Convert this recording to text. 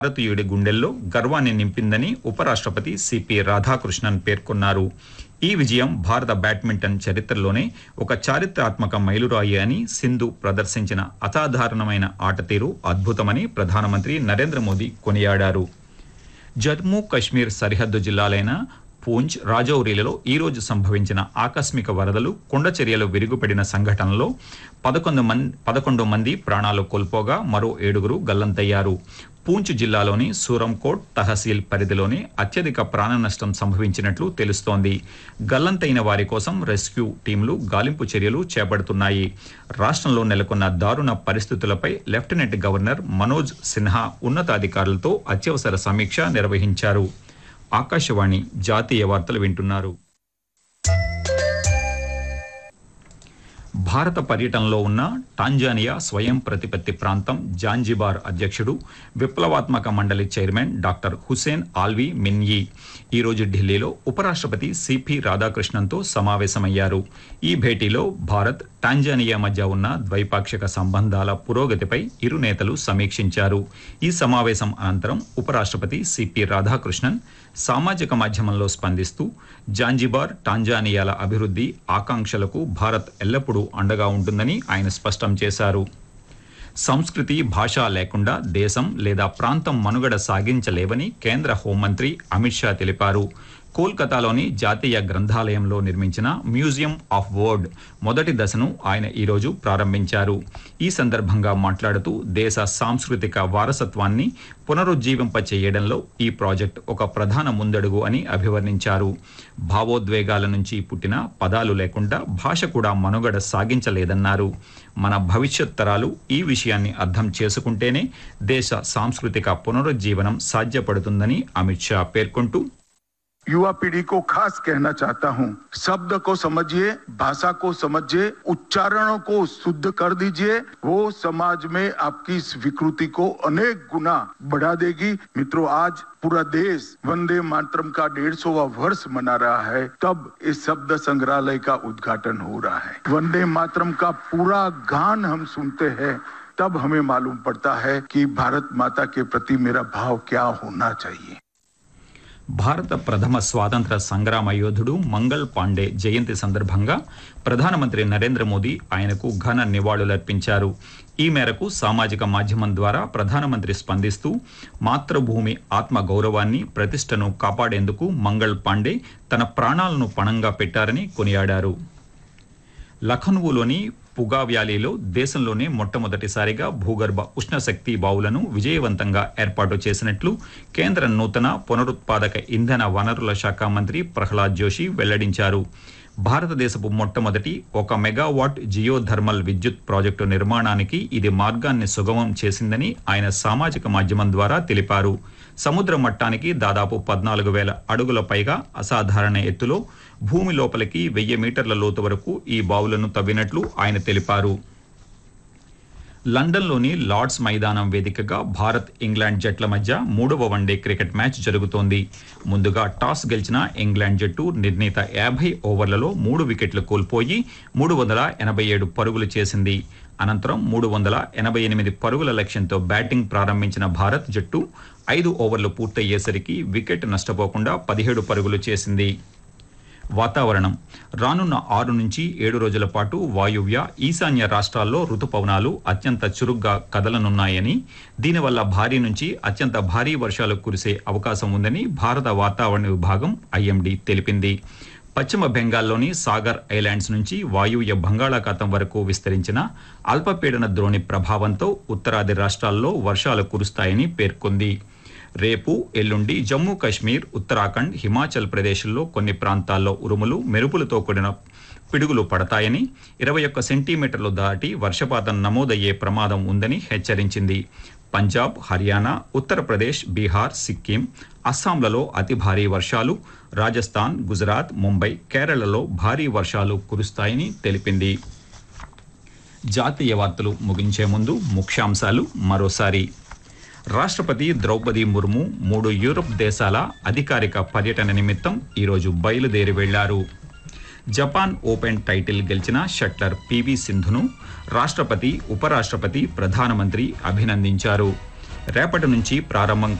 భారతీయుడి గుండెల్లో గర్వాన్ని నింపిందని ఉపరాష్ట్రపతి సిపి రాధాకృష్ణన్ పేర్కొన్నారు ఈ విజయం భారత బ్యాడ్మింటన్ చరిత్రలోనే ఒక చారిత్రాత్మక మైలురాయి అని సింధు ప్రదర్శించిన అసాధారణమైన ఆట తీరు అద్భుతమని ప్రధానమంత్రి నరేంద్ర మోదీ కొనియాడారు జమ్మూ కశ్మీర్ సరిహద్దు జిల్లాలైన పూంచ్ రాజౌరీలలో ఈ రోజు సంభవించిన ఆకస్మిక వరదలు కొండ చర్యలు విరుగుపడిన సంఘటనలో పదకొండు మంది పదకొండు మంది ప్రాణాలు కోల్పోగా మరో ఏడుగురు గల్లంతయ్యారు పూంచ్ జిల్లాలోని సూరంకోట్ తహసీల్ పరిధిలోని అత్యధిక ప్రాణ నష్టం సంభవించినట్లు తెలుస్తోంది గల్లంతైన వారి కోసం రెస్క్యూ టీంలు గాలింపు చర్యలు చేపడుతున్నాయి రాష్ట్రంలో నెలకొన్న దారుణ పరిస్థితులపై లెఫ్టినెంట్ గవర్నర్ మనోజ్ సిన్హా ఉన్నతాధికారులతో అత్యవసర సమీక్ష నిర్వహించారు ఆకాశవాణి జాతీయ వార్తలు వింటున్నారు భారత పర్యటనలో ఉన్న టాంజానియా స్వయం ప్రతిపత్తి ప్రాంతం జాంజిబార్ అధ్యక్షుడు విప్లవాత్మక మండలి chairman doctor Hussein Ali Mwinyi ఈరోజు ఢిల్లీలో ఉపరాష్ట్రపతి సిపి రాధాకృష్ణన్తో సమావేశమయ్యారు ఈ భేటీలో భారత్ టాంజానియా మధ్య ఉన్న ద్వైపాక్షిక సంబంధాల పురోగతిపై ఇరు నేతలు సమీక్షించారు ఈ సమావేశం అనంతరం ఉపరాష్ట్రపతి సిపి రాధాకృష్ణన్ సామాజిక మాధ్యమంలో స్పందిస్తూ జాంజిబార్ టాంజానియాల అభివృద్ధి ఆకాంక్షలకు భారత్ ఎల్లప్పుడూ అండగా ఉంటుందని ఆయన స్పష్టం చేశారు సంస్కృతి భాష లేకుండా దేశం లేదా ప్రాంతం మనుగడ సాగించలేవని కేంద్ర హోంమంత్రి అమిత్ షా తెలిపారు కోల్కతాలోని జాతీయ గ్రంథాలయంలో నిర్మించిన మ్యూజియం ఆఫ్ వర్డ్ మొదటి దశను ఆయన ఈరోజు ప్రారంభించారు ఈ సందర్భంగా మాట్లాడుతూ దేశ సాంస్కృతిక వారసత్వాన్ని పునరుజ్జీవింప చేయడంలో ఈ ప్రాజెక్ట్ ఒక ప్రధాన ముందడుగు అని అభివర్ణించారు భావోద్వేగాల నుంచి పుట్టిన పదాలు లేకుండా భాష కూడా మనుగడ సాగించలేదన్నారు మన భవిష్యత్ తరాలు ఈ విషయాన్ని అర్థం చేసుకుంటేనే దేశ సాంస్కృతిక పునరుజ్జీవనం సాధ్యపడుతుందని అమిత్ షా పేర్కొంటూ युवा पीढ़ी को खास कहना चाहता हूँ शब्द को समझिए भाषा को समझिए उच्चारणों को शुद्ध कर दीजिए वो समाज में आपकी इस विकृति को अनेक गुना बढ़ा देगी मित्रों आज पूरा देश वंदे मातरम का डेढ़ सौवा वर्ष मना रहा है तब इस शब्द संग्रहालय का उद्घाटन हो रहा है वंदे मातरम का पूरा गान हम सुनते हैं तब हमें मालूम पड़ता है कि भारत माता के प्रति मेरा भाव क्या होना चाहिए భారత ప్రథమ స్వాతంత్ర సంగ్రామ యోధుడు మంగళ్ పాండే జయంతి సందర్భంగా ప్రధానమంత్రి నరేంద్ర మోదీ ఆయనకు ఘన నివాళులర్పించారు ఈ మేరకు సామాజిక మాధ్యమం ద్వారా ప్రధానమంత్రి స్పందిస్తూ మాతృభూమి ఆత్మ గౌరవాన్ని ప్రతిష్టను కాపాడేందుకు మంగళ్ పాండే తన ప్రాణాలను పణంగా పెట్టారని కొనియాడారు లఖనవులోని పుగా వ్యాలీలో దేశంలోనే మొట్టమొదటిసారిగా భూగర్భ ఉష్ణశక్తి బావులను విజయవంతంగా ఏర్పాటు చేసినట్లు కేంద్ర నూతన పునరుత్పాదక ఇంధన వనరుల శాఖ మంత్రి ప్రహ్లాద్ జోషి వెల్లడించారు భారతదేశపు మొట్టమొదటి ఒక మెగావాట్ జియోథర్మల్ విద్యుత్ ప్రాజెక్టు నిర్మాణానికి ఇది మార్గాన్ని సుగమం చేసిందని ఆయన సామాజిక మాధ్యమం ద్వారా తెలిపారు సముద్ర మట్టానికి దాదాపు పద్నాలుగు వేల అడుగుల పైగా అసాధారణ ఎత్తులో భూమి లోపలికి వెయ్యి మీటర్ల లోతు వరకు ఈ బావులను తవ్వినట్లు ఆయన తెలిపారు లండన్లోని లార్డ్స్ మైదానం వేదికగా భారత్ ఇంగ్లాండ్ జట్ల మధ్య మూడవ వన్డే క్రికెట్ మ్యాచ్ జరుగుతోంది ముందుగా టాస్ గెలిచిన ఇంగ్లాండ్ జట్టు నిర్ణీత యాభై ఓవర్లలో మూడు వికెట్లు కోల్పోయి మూడు వందల ఎనభై ఏడు పరుగులు చేసింది అనంతరం మూడు వందల ఎనభై ఎనిమిది పరుగుల లక్ష్యంతో బ్యాటింగ్ ప్రారంభించిన భారత్ జట్టు ఐదు ఓవర్లు పూర్తయ్యేసరికి వికెట్ నష్టపోకుండా పదిహేడు పరుగులు చేసింది వాతావరణం రానున్న ఆరు నుంచి ఏడు రోజుల పాటు వాయువ్య ఈశాన్య రాష్ట్రాల్లో రుతుపవనాలు అత్యంత చురుగ్గా కదలనున్నాయని దీనివల్ల భారీ నుంచి అత్యంత భారీ వర్షాలు కురిసే అవకాశం ఉందని భారత వాతావరణ విభాగం ఐఎండీ తెలిపింది పశ్చిమ బెంగాల్లోని సాగర్ ఐలాండ్స్ నుంచి వాయువ్య బంగాళాఖాతం వరకు విస్తరించిన అల్పపీడన ద్రోణి ప్రభావంతో ఉత్తరాది రాష్ట్రాల్లో వర్షాలు కురుస్తాయని పేర్కొంది రేపు ఎల్లుండి జమ్మూ కాశ్మీర్ ఉత్తరాఖండ్ హిమాచల్ ప్రదేశ్లో కొన్ని ప్రాంతాల్లో ఉరుములు మెరుపులతో కూడిన పిడుగులు పడతాయని ఇరవై ఒక్క సెంటీమీటర్లు దాటి వర్షపాతం నమోదయ్యే ప్రమాదం ఉందని హెచ్చరించింది పంజాబ్ హర్యానా ఉత్తరప్రదేశ్ బీహార్ సిక్కిం అస్సాంలలో అతి భారీ వర్షాలు రాజస్థాన్ గుజరాత్ ముంబై కేరళలో భారీ వర్షాలు కురుస్తాయని తెలిపింది జాతీయ వార్తలు ముగించే ముందు ముఖ్యాంశాలు మరోసారి రాష్ట్రపతి ద్రౌపది ముర్ము మూడు యూరప్ దేశాల అధికారిక పర్యటన నిమిత్తం ఈరోజు బయలుదేరి వెళ్లారు జపాన్ ఓపెన్ టైటిల్ గెలిచిన షట్లర్ పివి సింధును రాష్ట్రపతి ఉపరాష్ట్రపతి ప్రధానమంత్రి అభినందించారు రేపటి నుంచి ప్రారంభం